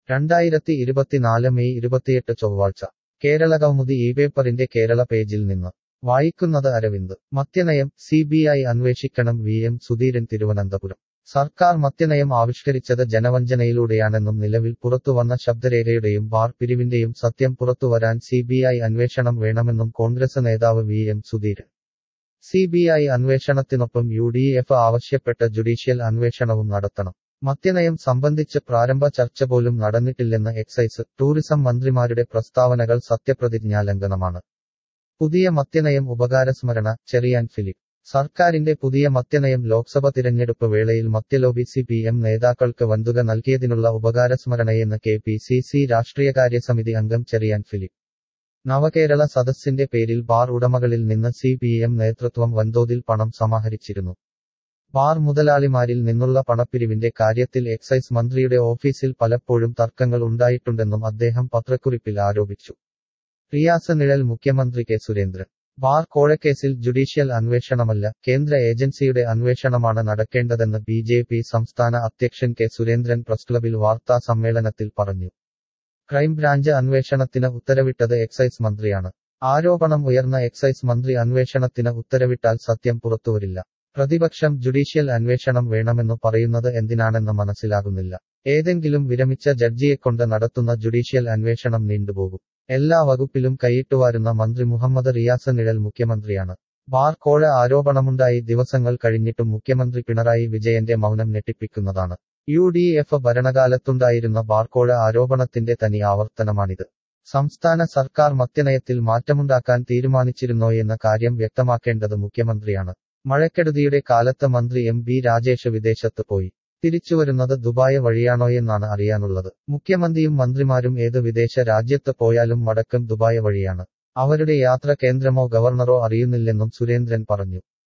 രണ്ടായിരത്തി ഇരുപത്തിനാല് മെയ് ഇരുപത്തിയെട്ട് ചൊവ്വാഴ്ച കേരള കൗമുദി ഈ പേപ്പറിന്റെ കേരള പേജിൽ നിന്ന് വായിക്കുന്നത് അരവിന്ദ് മദ്യനയം സി ബി ഐ അന്വേഷിക്കണം വി എം സുധീരൻ തിരുവനന്തപുരം സർക്കാർ മദ്യനയം ആവിഷ്കരിച്ചത് ജനവഞ്ചനയിലൂടെയാണെന്നും നിലവിൽ പുറത്തുവന്ന ശബ്ദരേഖയുടെയും ബാർ പിരിവിന്റെയും സത്യം പുറത്തുവരാൻ സി ബി ഐ അന്വേഷണം വേണമെന്നും കോൺഗ്രസ് നേതാവ് V M Sudheeran C B I അന്വേഷണത്തിനൊപ്പം യു ഡി എഫ് ആവശ്യപ്പെട്ട ജുഡീഷ്യൽ അന്വേഷണവും നടത്തണം മദ്യനയം സംബന്ധിച്ച് പ്രാരംഭ ചർച്ച പോലും നടന്നിട്ടില്ലെന്ന് എക്സൈസ് ടൂറിസം മന്ത്രിമാരുടെ പ്രസ്താവനകൾ സത്യപ്രതിജ്ഞാലംഘനമാണ് പുതിയ മദ്യനയം ഉപകാരസ്മരണ ചെറിയാൻ ഫിലിപ്പ് സർക്കാരിന്റെ പുതിയ മദ്യനയം ലോക്സഭ തിരഞ്ഞെടുപ്പ് വേളയിൽ മദ്യലോബി സി പി എം നേതാക്കൾക്ക് വന്തുക നൽകിയതിനുള്ള ഉപകാരസ്മരണയെന്ന് കെ പി സി സി രാഷ്ട്രീയകാര്യ സമിതി അംഗം ചെറിയാൻ ഫിലിപ്പ് നവകേരള സദസ്സിന്റെ പേരിൽ ബാർ ഉടമകളിൽ നിന്ന് സി പി എം നേതൃത്വം വൻതോതിൽ പണം സമാഹരിച്ചിരുന്നു ബാർ മുതലാളിമാരിൽ നിന്നുള്ള പണപ്പിരിവിന്റെ കാര്യത്തിൽ എക്സൈസ് മന്ത്രിയുടെ ഓഫീസിൽ പലപ്പോഴും തർക്കങ്ങൾ ഉണ്ടായിട്ടുണ്ടെന്നും അദ്ദേഹം പത്രക്കുറിപ്പിൽ ആരോപിച്ചു റിയാസ് നിഴൽ മുഖ്യമന്ത്രി കെ സുരേന്ദ്രൻ ബാർ കോഴക്കേസിൽ ജുഡീഷ്യൽ അന്വേഷണമല്ല കേന്ദ്ര ഏജൻസിയുടെ അന്വേഷണമാണ് നടക്കേണ്ടതെന്ന് ബി ജെ പി സംസ്ഥാന അധ്യക്ഷൻ കെ സുരേന്ദ്രൻ പ്രസ് ക്ലബിൽ വാർത്താ സമ്മേളനത്തിൽ പറഞ്ഞു ക്രൈംബ്രാഞ്ച് അന്വേഷണത്തിന് ഉത്തരവിട്ടത് എക്സൈസ് മന്ത്രിയാണ് ആരോപണം ഉയർന്ന എക്സൈസ് മന്ത്രി അന്വേഷണത്തിന് ഉത്തരവിട്ടാൽ സത്യം പുറത്തുവരില്ല പ്രതിപക്ഷം ജുഡീഷ്യൽ അന്വേഷണം വേണമെന്നു പറയുന്നത് എന്തിനാണെന്ന് മനസ്സിലാകുന്നില്ല ഏതെങ്കിലും വിരമിച്ച ജഡ്ജിയെക്കൊണ്ട് നടത്തുന്ന ജുഡീഷ്യൽ അന്വേഷണം നീണ്ടുപോകും എല്ലാ വകുപ്പിലും കൈയിട്ടുവാരുന്ന മന്ത്രി മുഹമ്മദ് റിയാസ് നിഴൽ മുഖ്യമന്ത്രിയാണ് ബാർ കോഴ ആരോപണമുണ്ടായി ദിവസങ്ങൾ കഴിഞ്ഞിട്ടും മുഖ്യമന്ത്രി പിണറായി വിജയന്റെ മൗനം ഞെട്ടിപ്പിക്കുന്നതാണ് യു ഡി എഫ് ഭരണകാലത്തുണ്ടായിരുന്ന ബാർക്കോഴ ആരോപണത്തിന്റെ തനി ആവർത്തനമാണിത് സംസ്ഥാന സർക്കാർ മദ്യനയത്തിൽ മാറ്റമുണ്ടാക്കാൻ തീരുമാനിച്ചിരുന്നോയെന്ന കാര്യം വ്യക്തമാക്കേണ്ടത് മുഖ്യമന്ത്രിയാണ് മഴക്കെടുതിയുടെ കാലത്ത് മന്ത്രി എം ബി രാജേഷ് വിദേശത്ത് പോയി തിരിച്ചുവരുന്നത് ദുബായ് വഴിയാണോയെന്നാണ് അറിയാനുള്ളത് മുഖ്യമന്ത്രിയും മന്ത്രിമാരും ഏത് വിദേശ രാജ്യത്ത് പോയാലും മടക്കം ദുബായ് വഴിയാണ് അവരുടെ യാത്ര കേന്ദ്രമോ ഗവർണറോ അറിയുന്നില്ലെന്നും സുരേന്ദ്രൻ പറഞ്ഞു